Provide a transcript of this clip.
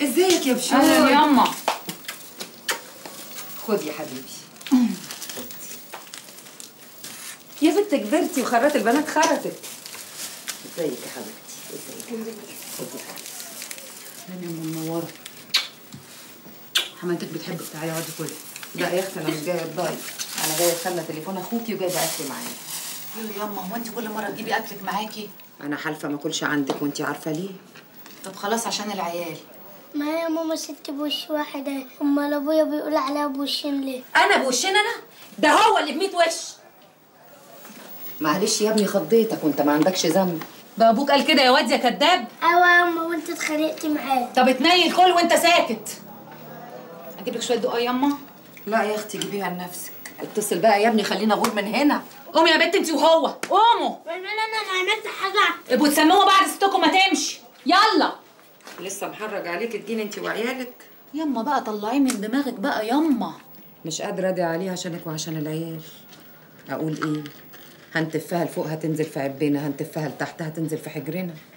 ازيك يا بشوي اهلا ياما خد يا حبيبي خد. يا بنت كبرتي وخرات البنات خرتك ازيك يا حبيبتي ازيك خد يا حبيبتي اهلا ياما منوره حماتك بتحبك تعالي اقعدي كلي لا يا اختي انا مش جايه اتضايق انا جايه استنى تليفون اخوكي وجايبه اكل معايا يو ياما هو انت كل مره تجيبي اكلك معاكي انا حالفه ما اكلش عندك وانتي عارفه ليه طب خلاص عشان العيال ما هي ماما ست بوش واحدة أمال أبويا بيقول عليها بوشين ليه؟ انا بوشين انا ده هو اللي بميت وش معلش يا ابني خضيتك وانت ما عندكش ذنب ده ابوك قال كده يا واد يا كداب أيوة يا أما وأنت اتخانقتي معاه طب اتنيل كل وانت ساكت اجيب لك شويه دقه ياما لا يا اختي جيبيها لنفسك اتصل بقى يا ابني خلينا غور من هنا قومي يا بنت انت وهو قوموا أنا أنا عملت حاجة ابقوا تسموها بعد ستكم ما تمشي يلا لسه محرج عليك تجيني انت وعيالك ياما بقى طلعيه من دماغك بقى ياما مش قادرة ادعي عليه عشانك وعشان العيال اقول ايه هنتفها لفوق هتنزل في عبنا هنتفها لتحت هتنزل في حجرنا